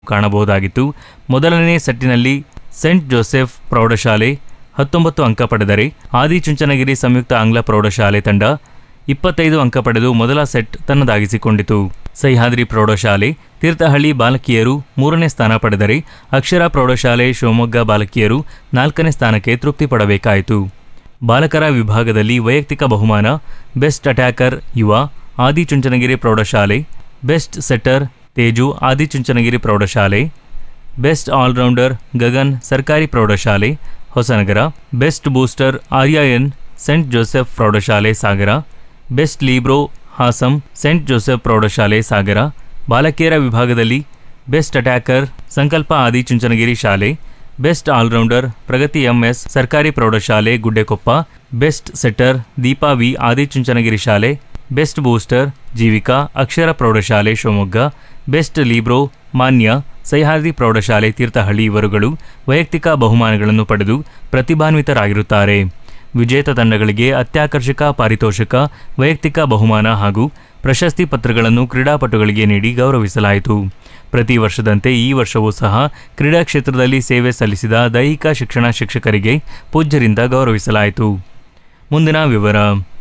ಕಾಣಬಹುದಾಗಿತ್ತು ಮೊದಲನೇ ಸೆಟ್ಟಿನಲ್ಲಿ scent Joseph ಪ್ರೌಢಶಾಲೆ ಹತ್ತೊಂಬತ್ತು ಅಂಕ ಪಡೆದರೆ ಆದಿಚುಂಚನಗಿರಿ ಸಂಯುಕ್ತ ಆಂಗ್ಲ ಪ್ರೌಢಶಾಲೆ ತಂಡ ಇಪ್ಪತ್ತೈದು ಅಂಕ ಪಡೆದು ಮೊದಲ ಸೆಟ್ ತನ್ನದಾಗಿಸಿಕೊಂಡಿತು ಸಹ್ಯಾದ್ರಿ ಪ್ರೌಢಶಾಲೆ ತೀರ್ಥಹಳ್ಳಿ ಬಾಲಕಿಯರು ಮೂರನೇ ಸ್ಥಾನ ಪಡೆದರೆ ಅಕ್ಷರ ಪ್ರೌಢಶಾಲೆ ಶಿವಮೊಗ್ಗ ಬಾಲಕಿಯರು ನಾಲ್ಕನೇ ಸ್ಥಾನಕ್ಕೆ ತೃಪ್ತಿ ಪಡಬೇಕಾಯಿತು ಬಾಲಕರ ವಿಭಾಗದಲ್ಲಿ ವೈಯಕ್ತಿಕ ಬಹುಮಾನ ಬೆಸ್ಟ್ ಅಟ್ಯಾಕರ್ ಯುವ ಆದಿಚುಂಚನಗಿರಿ ಪ್ರೌಢಶಾಲೆ ಬೆಸ್ಟ್ ಸೆಟ್ಟರ್ ತೇಜು ಆದಿಚುಂಚನಗಿರಿ ಪ್ರೌಢಶಾಲೆ ಬೆಸ್ಟ್ ಆಲ್ರೌಂಡರ್ ಗಗನ್ ಸರ್ಕಾರಿ ಪ್ರೌಢಶಾಲೆ Hosanagara best booster Arya N Saint Joseph ಪ್ರೌಢಶಾಲೆ Sagara best libero Hasam Saint Joseph ಪ್ರೌಢಶಾಲೆ ಸಾಗರ ಬಾಲಕಿಯರ ವಿಭಾಗದಲ್ಲಿ ಬೆಸ್ಟ್ ಅಟ್ಯಾಕರ್ ಸಂಕಲ್ಪ ಆದಿಚುಂಚನಗಿರಿ ಶಾಲೆ ಬೆಸ್ಟ್ ಆಲ್ರೌಂಡರ್ ಪ್ರಗತಿ ಎಂಎಸ್ ಸರ್ಕಾರಿ ಪ್ರೌಢಶಾಲೆ Guddekoppa best setter Deepa V Adichunchanagiri ಶಾಲೆ ಬೆಸ್ಟ್ ಬೂಸ್ಟರ್ ಜೀವಿಕಾ ಅಕ್ಷರ ಪ್ರೌಢಶಾಲೆ ಶಿವಮೊಗ್ಗ ಬೆಸ್ಟ್ ಲೀಬ್ರೋ ಮಾನ್ಯ ಸಹ್ಯಾದ್ರಿ ಪ್ರೌಢಶಾಲೆ ತೀರ್ಥಹಳ್ಳಿ ಇವರುಗಳು ವೈಯಕ್ತಿಕ ಬಹುಮಾನಗಳನ್ನು ಪಡೆದು ಪ್ರತಿಭಾನ್ವಿತರಾಗಿರುತ್ತಾರೆ ವಿಜೇತ ತಂಡಗಳಿಗೆ ಅತ್ಯಾಕರ್ಷಕ ಪಾರಿತೋಷಕ ವೈಯಕ್ತಿಕ ಬಹುಮಾನ ಹಾಗೂ ಪ್ರಶಸ್ತಿ ಪತ್ರಗಳನ್ನು ಕ್ರೀಡಾಪಟುಗಳಿಗೆ ನೀಡಿ ಗೌರವಿಸಲಾಯಿತು ಪ್ರತಿ ವರ್ಷದಂತೆ ಈ ವರ್ಷವೂ ಸಹ ಕ್ರೀಡಾ ಕ್ಷೇತ್ರದಲ್ಲಿ ಸೇವೆ ಸಲ್ಲಿಸಿದ ದೈಹಿಕ ಶಿಕ್ಷಣ ಶಿಕ್ಷಕರಿಗೆ ಪೂಜ್ಯರಿಂದ ಗೌರವಿಸಲಾಯಿತು ಮುಂದಿನ ವಿವರ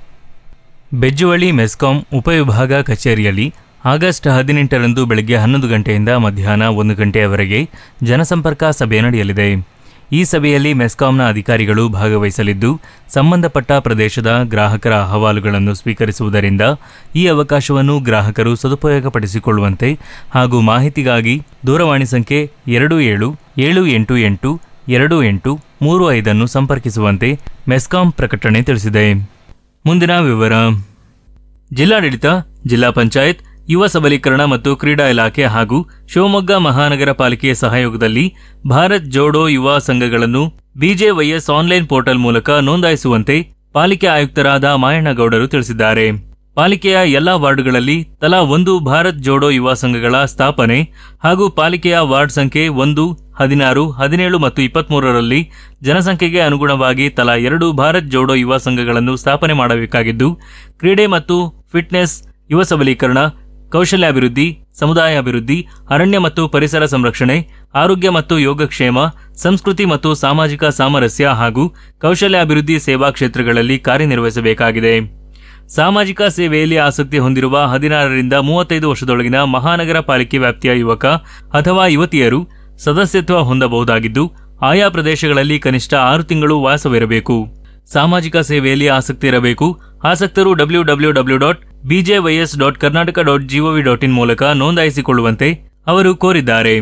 ಬೆಜ್ಜುವಳಿ ಮೆಸ್ಕಾಂ ಉಪವಿಭಾಗ ಕಚೇರಿಯಲ್ಲಿ ಆಗಸ್ಟ್ ಹದಿನೆಂಟರಂದು ಬೆಳಗ್ಗೆ ಹನ್ನೊಂದು ಗಂಟೆಯಿಂದ ಮಧ್ಯಾಹ್ನ ಒಂದು ಗಂಟೆಯವರೆಗೆ ಜನಸಂಪರ್ಕ ಸಭೆ ನಡೆಯಲಿದೆ ಈ ಸಭೆಯಲ್ಲಿ ಮೆಸ್ಕಾಂನ ಅಧಿಕಾರಿಗಳು ಭಾಗವಹಿಸಲಿದ್ದು ಸಂಬಂಧಪಟ್ಟ ಪ್ರದೇಶದ ಗ್ರಾಹಕರ ಅಹವಾಲುಗಳನ್ನು ಸ್ವೀಕರಿಸುವುದರಿಂದ ಈ ಅವಕಾಶವನ್ನು ಗ್ರಾಹಕರು ಸದುಪಯೋಗಪಡಿಸಿಕೊಳ್ಳುವಂತೆ ಹಾಗೂ ಮಾಹಿತಿಗಾಗಿ ದೂರವಾಣಿ ಸಂಖ್ಯೆ ಎರಡು ಏಳು ಏಳು ಎಂಟು ಎಂಟು ಎರಡು ಎಂಟು ಮೂರು ಐದನ್ನು ಸಂಪರ್ಕಿಸುವಂತೆ ಮೆಸ್ಕಾಂ ಪ್ರಕಟಣೆ ತಿಳಿಸಿದೆ ಮುಂದಿನ ವಿವರ ಜಿಲ್ಲಾಡಳಿತ ಜಿಲ್ಲಾ ಪಂಚಾಯತ್ ಯುವ ಸಬಲೀಕರಣ ಮತ್ತು ಕ್ರೀಡಾ ಇಲಾಖೆ ಹಾಗೂ ಶಿವಮೊಗ್ಗ ಮಹಾನಗರ ಪಾಲಿಕೆಯ ಸಹಯೋಗದಲ್ಲಿ ಭಾರತ್ ಜೋಡೋ ಯುವ ಸಂಘಗಳನ್ನು ಬಿಜೆವೈಎಸ್ ಆನ್ಲೈನ್ ಪೋರ್ಟಲ್ ಮೂಲಕ ನೋಂದಾಯಿಸುವಂತೆ ಪಾಲಿಕೆ ಆಯುಕ್ತರಾದ ಮಾಯಣ್ಣಗೌಡರು ತಿಳಿಸಿದ್ದಾರೆ ಪಾಲಿಕೆಯ ಎಲ್ಲಾ ವಾರ್ಡ್ಗಳಲ್ಲಿ ತಲಾ ಒಂದು ಭಾರತ್ ಜೋಡೋ ಯುವ ಸಂಘಗಳ ಸ್ಥಾಪನೆ ಹಾಗೂ ಪಾಲಿಕೆಯ ವಾರ್ಡ್ ಸಂಖ್ಯೆ ಒಂದು ಹದಿನಾರು ಹದಿನೇಳು ಮತ್ತು ಇಪ್ಪತ್ಮೂರರಲ್ಲಿ ಜನಸಂಖ್ಯೆಗೆ ಅನುಗುಣವಾಗಿ ತಲಾ ಎರಡು ಭಾರತ್ ಜೋಡೋ ಯುವ ಸಂಘಗಳನ್ನು ಸ್ಥಾಪನೆ ಮಾಡಬೇಕಾಗಿದ್ದು ಕ್ರೀಡೆ ಮತ್ತು ಫಿಟ್ನೆಸ್ ಯುವ ಸಬಲೀಕರಣ ಕೌಶಲ್ಯಾಭಿವೃದ್ಧಿ ಸಮುದಾಯ ಅಭಿವೃದ್ಧಿ ಅರಣ್ಯ ಮತ್ತು ಪರಿಸರ ಸಂರಕ್ಷಣೆ ಆರೋಗ್ಯ ಮತ್ತು ಯೋಗಕ್ಷೇಮ ಸಂಸ್ಕೃತಿ ಮತ್ತು ಸಾಮಾಜಿಕ ಸಾಮರಸ್ಯ ಹಾಗೂ ಕೌಶಲ್ಯಾಭಿವೃದ್ಧಿ ಸೇವಾ ಕ್ಷೇತ್ರಗಳಲ್ಲಿ ಕಾರ್ಯನಿರ್ವಹಿಸಬೇಕಾಗಿದೆ ಸಾಮಾಜಿಕ ಸೇವೆಯಲ್ಲಿ ಆಸಕ್ತಿ ಹೊಂದಿರುವ ಹದಿನಾರರಿಂದ ಮೂವತ್ತೈದು ವರ್ಷದೊಳಗಿನ ಮಹಾನಗರ ಪಾಲಿಕೆ ವ್ಯಾಪ್ತಿಯ ಯುವಕ ಅಥವಾ ಯುವತಿಯರು ಸದಸ್ಯತ್ವ ಹೊಂದಬಹುದಾಗಿದ್ದು ಆಯಾ ಪ್ರದೇಶಗಳಲ್ಲಿ ಕನಿಷ್ಠ ಆರು ತಿಂಗಳು ವಾಸವಿರಬೇಕು ಸಾಮಾಜಿಕ ಸೇವೆಯಲ್ಲಿ ಆಸಕ್ತಿ ಇರಬೇಕು ಆಸಕ್ತರು W W W dot BJYS dot Karnataka dot GOV dot in ಮೂಲಕ ನೋಂದಾಯಿಸಿಕೊಳ್ಳುವಂತೆ ಅವರು ಕೋರಿದ್ದಾರೆ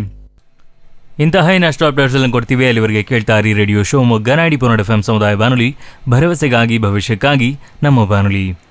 ಇಂತಹ ಇನ್ನಷ್ಟು ಅಪ್ಡೇಟ್ಸ್ ಕೊಡ್ತೀವಿ ಅಲ್ಲಿವರೆಗೆ ಕೇಳ್ತಾ ಇರಿ ರೇಡಿಯೋ ಶಿವಮೊಗ್ಗ ನಾಡಿ ಪುನಡ್ ಎಫ್ ಸಮುದಾಯ ಬಾನುಲಿ ಭರವಸೆಗಾಗಿ ಭವಿಷ್ಯಕ್ಕಾಗಿ ನಮ್ಮ ಬಾನುಲಿ